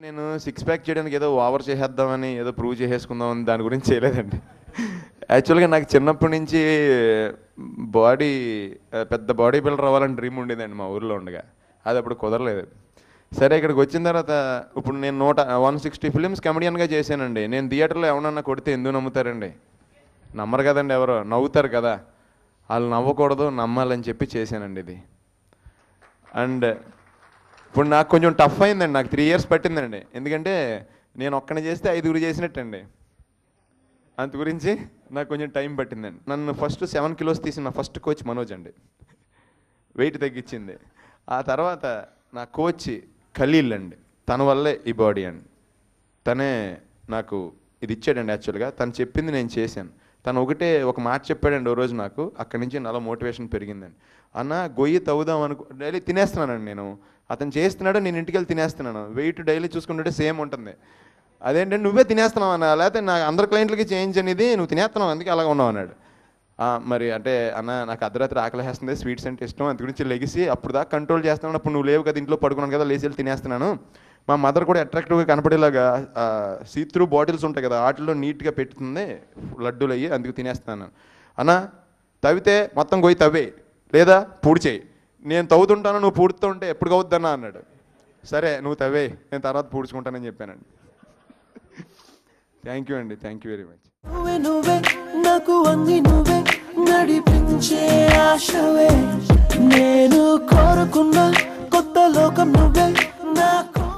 నేను six pack చేయడానికి ఏదో ఓవర్ చేసేద్దామని ఏదో ప్రూవ్ చేసేసుకుందామని దాని గురించి చేయలేదండి యాక్చువల్గా నాకు చిన్నప్పటి నుంచి బాడీ పెద్ద బాడీ బిల్డర్ అవ్వాలని డ్రీమ్ ఉండేదండి మా ఊర్లో ఉండగా అది అప్పుడు కుదరలేదు సరే ఇక్కడికి వచ్చిన తర్వాత ఇప్పుడు నేను నూట వన్ సిక్స్టీ ఫిలిమ్స్ కమెడియన్గా చేశానండి నేను థియేటర్లో ఎవరన్నా కొడితే ఎందుకు నమ్ముతారండి నమ్మరు కదండి ఎవరో నవ్వుతారు కదా వాళ్ళు నవ్వకూడదు నమ్మాలని చెప్పి చేశానండి ఇది అండ్ ఇప్పుడు నాకు కొంచెం టఫ్ అయిందండి నాకు త్రీ ఇయర్స్ పట్టిందండి ఎందుకంటే నేను ఒక్కని చేస్తే ఐదుగురు చేసినట్టండి అంత గురించి నాకు కొంచెం టైం పట్టిందండి నన్ను ఫస్ట్ సెవెన్ కిలోస్ తీసిన నా ఫస్ట్ కోచ్ మనోజ్ అండి వెయిట్ తగ్గించింది ఆ తర్వాత నా కోచ్ ఖలీల్ అండి తన వల్లే ఈ బాడీ అండి తనే నాకు ఇది ఇచ్చాడండి యాక్చువల్గా తను చెప్పింది నేను చేశాను తను ఒకటే ఒక మాట చెప్పాడండి ఓ రోజు నాకు అక్కడి నుంచి నాలో మోటివేషన్ పెరిగిందండి అన్న గొయ్యి తవ్వుదాం అనుకో డైలీ తినేస్తున్నానండి నేను అతను చేస్తున్నాడు నేను ఇంటికి వెళ్ళి తినేస్తున్నాను వెయిట్ డైలీ చూసుకుంటుంటే సేమ్ ఉంటుంది అదేంటంటే నువ్వే తినేస్తున్నావు అన్న లేకపోతే నా అందరి క్లయింట్లకి చేంజ్ అనేది నువ్వు తినేస్తున్నావు అందుకే అలాగ ఉన్నావు అన్నాడు "ఆ, మరి అంటే అన్న నాకు అర్ధరాత్రి ఆకలి వేస్తుంది స్వీట్స్ అంటే ఇష్టం అందు గురించి లెగిసి అప్పుడు దాకా కంట్రోల్ చేస్తున్నాను అప్పుడు నువ్వు లేవు కదా ఇంట్లో పడుకున్నాను కదా లేచి వెళ్ళి తినేస్తున్నాను మా మదర్ కూడా అట్రాక్టివ్గా కనపడేలాగా సీత్రూ బాటిల్స్ ఉంటాయి కదా వాటిలో నీట్గా పెట్టుతుంది లడ్డూలు అయ్యి అందుకు తినేస్తున్నాను అన్న తవ్వితే మొత్తం గొయ్యి తవ్వే లేదా పూడ్చేయి నేను తవ్వుతుంటాను నువ్వు పూడుతూ ఉంటే ఎప్పుడు కవుద్దన్నా అన్నాడు సరే నువ్వు తవ్వే నేను తర్వాత పూడ్చుకుంటానని చెప్పానండి థ్యాంక్ యూ అండి థ్యాంక్ యూ వెరీ మచ్ నువ్వే నువ్వే నాకు అంది నువ్వే నడిపించే ఆశవే నేను కోరుకున్న కొత్త లోకం నువ్వే